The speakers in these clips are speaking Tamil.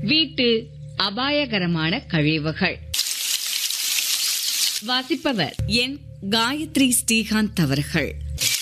வீட்டு அபாயகரமான கழிவுகள் வாசிப்பவர் என் காயத்ரி ஸ்ரீகாந்த் அவர்கள்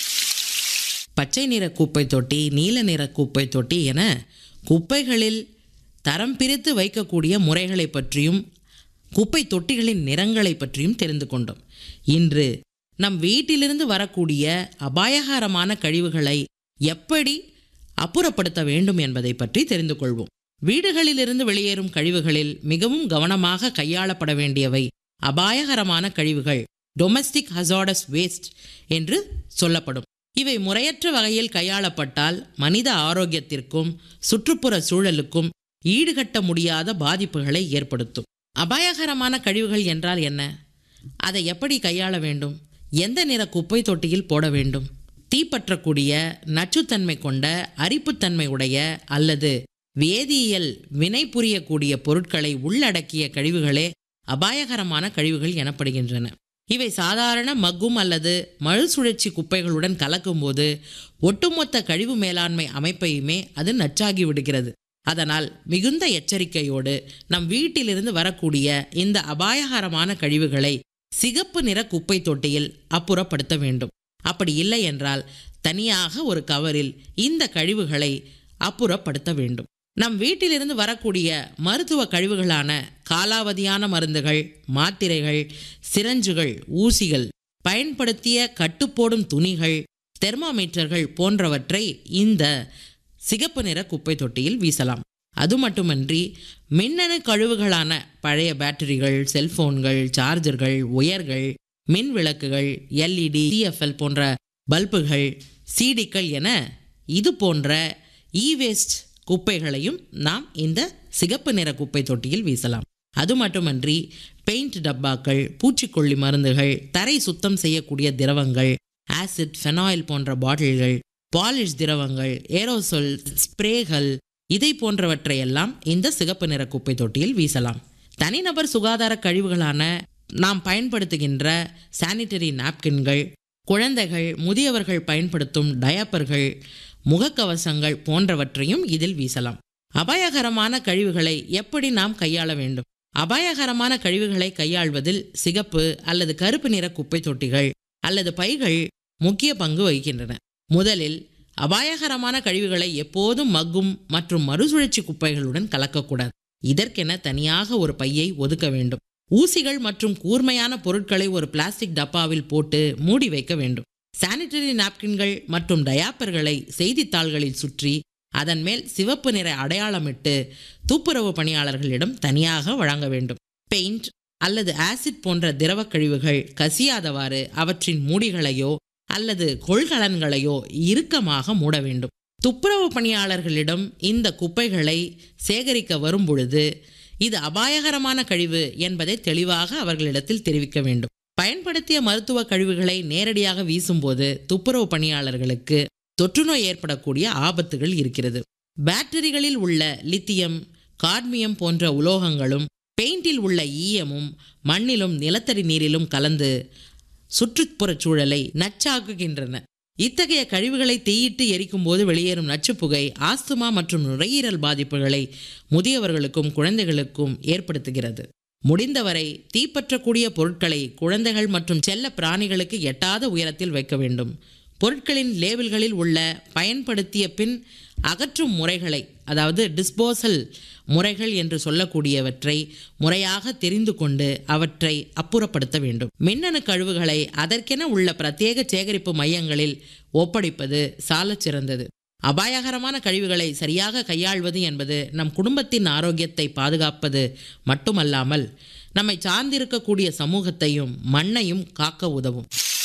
பச்சை நிற குப்பை தொட்டி நீல நிற குப்பை தொட்டி என குப்பைகளில் தரம் பிரித்து வைக்கக்கூடிய முறைகளை பற்றியும் குப்பை தொட்டிகளின் நிறங்களை பற்றியும் தெரிந்து கொண்டோம் இன்று நம் வீட்டிலிருந்து வரக்கூடிய அபாயகரமான கழிவுகளை எப்படி அப்புறப்படுத்த வேண்டும் என்பதை பற்றி தெரிந்து கொள்வோம் வீடுகளிலிருந்து வெளியேறும் கழிவுகளில் மிகவும் கவனமாக கையாளப்பட வேண்டியவை அபாயகரமான கழிவுகள் டொமஸ்டிக் ஹசார்டஸ் வேஸ்ட் என்று சொல்லப்படும் இவை முறையற்ற வகையில் கையாளப்பட்டால் மனித ஆரோக்கியத்திற்கும் சுற்றுப்புற சூழலுக்கும் ஈடுகட்ட முடியாத பாதிப்புகளை ஏற்படுத்தும் அபாயகரமான கழிவுகள் என்றால் என்ன அதை எப்படி கையாள வேண்டும் எந்த நிற குப்பை தொட்டியில் போட வேண்டும் தீப்பற்றக்கூடிய நச்சுத்தன்மை கொண்ட அரிப்புத்தன்மை உடைய அல்லது வேதியியல் வினை புரியக்கூடிய பொருட்களை உள்ளடக்கிய கழிவுகளே அபாயகரமான கழிவுகள் எனப்படுகின்றன இவை சாதாரண மக்கும் அல்லது மறுசுழற்சி குப்பைகளுடன் கலக்கும்போது ஒட்டுமொத்த கழிவு மேலாண்மை அமைப்பையுமே அது நச்சாகி விடுகிறது அதனால் மிகுந்த எச்சரிக்கையோடு நம் வீட்டிலிருந்து வரக்கூடிய இந்த அபாயகரமான கழிவுகளை சிகப்பு நிற குப்பை தொட்டியில் அப்புறப்படுத்த வேண்டும் அப்படி இல்லை என்றால் தனியாக ஒரு கவரில் இந்த கழிவுகளை அப்புறப்படுத்த வேண்டும் நம் வீட்டிலிருந்து வரக்கூடிய மருத்துவ கழிவுகளான காலாவதியான மருந்துகள் மாத்திரைகள் சிரஞ்சுகள் ஊசிகள் பயன்படுத்திய கட்டுப்போடும் துணிகள் தெர்மாமீட்டர்கள் போன்றவற்றை இந்த சிகப்பு நிற குப்பை தொட்டியில் வீசலாம் அது மட்டுமன்றி மின்னணு கழிவுகளான பழைய பேட்டரிகள் செல்போன்கள் சார்ஜர்கள் ஒயர்கள் மின் விளக்குகள் எல்இடி சிஎஃப்எல் போன்ற பல்புகள் சீடிக்கள் என இது போன்ற இ வேஸ்ட் குப்பைகளையும் நாம் இந்த சிகப்பு நிற குப்பை தொட்டியில் வீசலாம் அது மட்டுமன்றி பெயிண்ட் டப்பாக்கள் பூச்சிக்கொல்லி மருந்துகள் தரை சுத்தம் செய்யக்கூடிய திரவங்கள் ஆசிட் ஃபெனாயில் போன்ற பாட்டில்கள் பாலிஷ் திரவங்கள் ஏரோசோல் ஸ்ப்ரேகள் இதை போன்றவற்றையெல்லாம் இந்த சிகப்பு நிற குப்பை தொட்டியில் வீசலாம் தனிநபர் சுகாதார கழிவுகளான நாம் பயன்படுத்துகின்ற சானிட்டரி நாப்கின்கள் குழந்தைகள் முதியவர்கள் பயன்படுத்தும் டயப்பர்கள் முகக்கவசங்கள் போன்றவற்றையும் இதில் வீசலாம் அபாயகரமான கழிவுகளை எப்படி நாம் கையாள வேண்டும் அபாயகரமான கழிவுகளை கையாள்வதில் சிகப்பு அல்லது கருப்பு நிற குப்பை தொட்டிகள் அல்லது பைகள் முக்கிய பங்கு வகிக்கின்றன முதலில் அபாயகரமான கழிவுகளை எப்போதும் மக்கும் மற்றும் மறுசுழற்சி குப்பைகளுடன் கலக்கக்கூடாது இதற்கென தனியாக ஒரு பையை ஒதுக்க வேண்டும் ஊசிகள் மற்றும் கூர்மையான பொருட்களை ஒரு பிளாஸ்டிக் டப்பாவில் போட்டு மூடி வைக்க வேண்டும் சானிட்டரி நாப்கின்கள் மற்றும் டயாப்பர்களை செய்தித்தாள்களில் சுற்றி அதன் மேல் சிவப்பு நிற அடையாளமிட்டு துப்புரவு பணியாளர்களிடம் தனியாக வழங்க வேண்டும் பெயிண்ட் அல்லது ஆசிட் போன்ற திரவக் கழிவுகள் கசியாதவாறு அவற்றின் மூடிகளையோ அல்லது கொள்கலன்களையோ இறுக்கமாக மூட வேண்டும் துப்புரவு பணியாளர்களிடம் இந்த குப்பைகளை சேகரிக்க வரும் பொழுது இது அபாயகரமான கழிவு என்பதை தெளிவாக அவர்களிடத்தில் தெரிவிக்க வேண்டும் பயன்படுத்திய மருத்துவ கழிவுகளை நேரடியாக வீசும்போது துப்புரவு பணியாளர்களுக்கு தொற்றுநோய் ஏற்படக்கூடிய ஆபத்துகள் இருக்கிறது பேட்டரிகளில் உள்ள லித்தியம் காட்மியம் போன்ற உலோகங்களும் பெயிண்டில் உள்ள ஈயமும் மண்ணிலும் நிலத்தடி நீரிலும் கலந்து சுற்றுப்புறச் சூழலை நச்சாக்குகின்றன இத்தகைய கழிவுகளை தீயிட்டு எரிக்கும் போது வெளியேறும் நச்சுப்புகை ஆஸ்துமா மற்றும் நுரையீரல் பாதிப்புகளை முதியவர்களுக்கும் குழந்தைகளுக்கும் ஏற்படுத்துகிறது முடிந்தவரை தீப்பற்றக்கூடிய பொருட்களை குழந்தைகள் மற்றும் செல்ல பிராணிகளுக்கு எட்டாத உயரத்தில் வைக்க வேண்டும் பொருட்களின் லேபிள்களில் உள்ள பயன்படுத்திய பின் அகற்றும் முறைகளை அதாவது டிஸ்போசல் முறைகள் என்று சொல்லக்கூடியவற்றை முறையாக தெரிந்து கொண்டு அவற்றை அப்புறப்படுத்த வேண்டும் மின்னணு கழிவுகளை அதற்கென உள்ள பிரத்யேக சேகரிப்பு மையங்களில் ஒப்படைப்பது சாலச் சிறந்தது அபாயகரமான கழிவுகளை சரியாக கையாள்வது என்பது நம் குடும்பத்தின் ஆரோக்கியத்தை பாதுகாப்பது மட்டுமல்லாமல் நம்மை சார்ந்திருக்கக்கூடிய சமூகத்தையும் மண்ணையும் காக்க உதவும்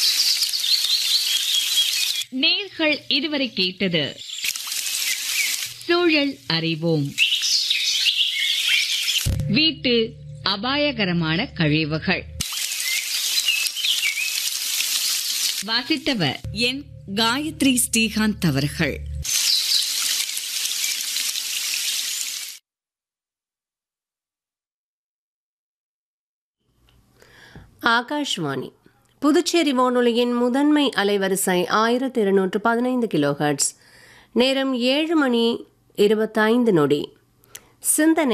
நேர்கள் இதுவரை கேட்டது சூழல் அறிவோம் வீட்டு அபாயகரமான கழிவுகள் வாசித்தவர் என் காயத்ரி ஸ்ரீகாந்த் அவர்கள் ஆகாஷ்வாணி புதுச்சேரி வானொலியின் முதன்மை அலைவரிசை ஆயிரத்தி இருநூற்று பதினைந்து கிலோஹெர்ட்ஸ் நேரம் ஏழு மணி இருபத்தைந்து நொடி சிந்தனை